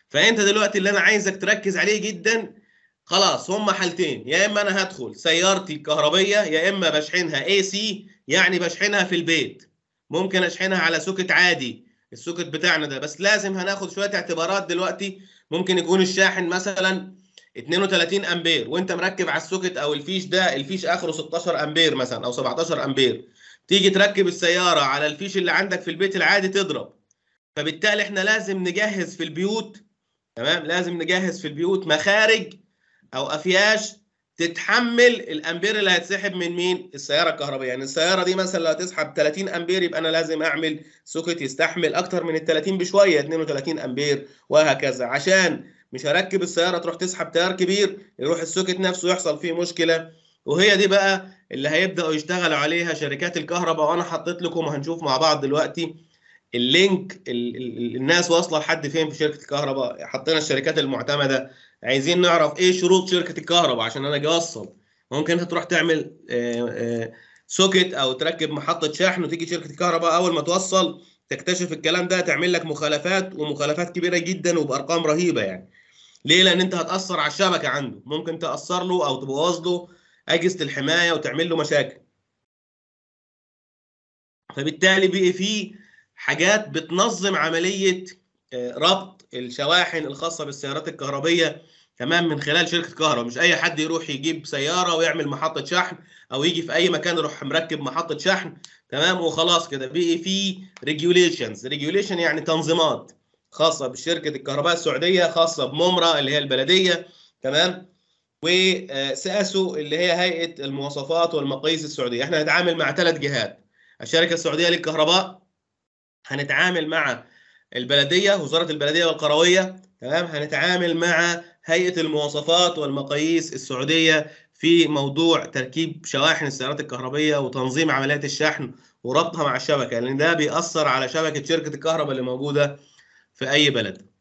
فانت دلوقتي اللي انا عايزك تركز عليه جدا خلاص هما حالتين يا اما انا هدخل سيارتي الكهربيه يا اما بشحنها اي سي يعني بشحنها في البيت ممكن اشحنها على سوكت عادي السوكت بتاعنا ده بس لازم هناخد شويه اعتبارات دلوقتي ممكن يكون الشاحن مثلا 32 امبير وانت مركب على السوكت او الفيش ده الفيش اخره 16 امبير مثلا او 17 امبير تيجي تركب السياره على الفيش اللي عندك في البيت العادي تضرب فبالتالي احنا لازم نجهز في البيوت تمام لازم نجهز في البيوت مخارج او افياش تتحمل الامبير اللي هيتسحب من مين السياره الكهربائيه يعني السياره دي مثلا لو هتسحب 30 امبير يبقى انا لازم اعمل سوكت يستحمل اكتر من ال 30 بشويه 32 امبير وهكذا عشان مش هركب السياره تروح تسحب تيار كبير يروح السوكت نفسه يحصل فيه مشكله وهي دي بقى اللي هيبداوا يشتغلوا عليها شركات الكهرباء وانا حطيت لكم وهنشوف مع بعض دلوقتي اللينك ال ال الناس واصله لحد فين في شركه الكهرباء حطينا الشركات المعتمده عايزين نعرف ايه شروط شركه الكهرباء عشان انا اجي اوصل ممكن انت تروح تعمل آه، آه، سوكت او تركب محطه شحن وتيجي شركه الكهرباء اول ما توصل تكتشف الكلام ده تعمل لك مخالفات ومخالفات كبيره جدا وبارقام رهيبه يعني ليه لان انت هتاثر على الشبكه عنده ممكن تاثر له او تبوظ له اجهزه الحمايه وتعمل له مشاكل فبالتالي بقي في حاجات بتنظم عمليه آه، ربط الشواحن الخاصه بالسيارات الكهربيه تمام من خلال شركه كهرباء مش اي حد يروح يجيب سياره ويعمل محطه شحن او يجي في اي مكان يروح مركب محطه شحن تمام وخلاص كده بقي في ريجوليشنز ريجوليشن يعني تنظيمات خاصه بشركه الكهرباء السعوديه خاصه بممرة اللي هي البلديه تمام وساسو اللي هي هيئه المواصفات والمقاييس السعوديه احنا هنتعامل مع ثلاث جهات الشركه السعوديه للكهرباء هنتعامل مع البلديه وزاره البلديه والقرويه تمام هنتعامل مع هيئه المواصفات والمقاييس السعوديه في موضوع تركيب شواحن السيارات الكهربيه وتنظيم عمليات الشحن وربطها مع الشبكه لان ده بيأثر على شبكه شركه الكهرباء اللي موجوده في اي بلد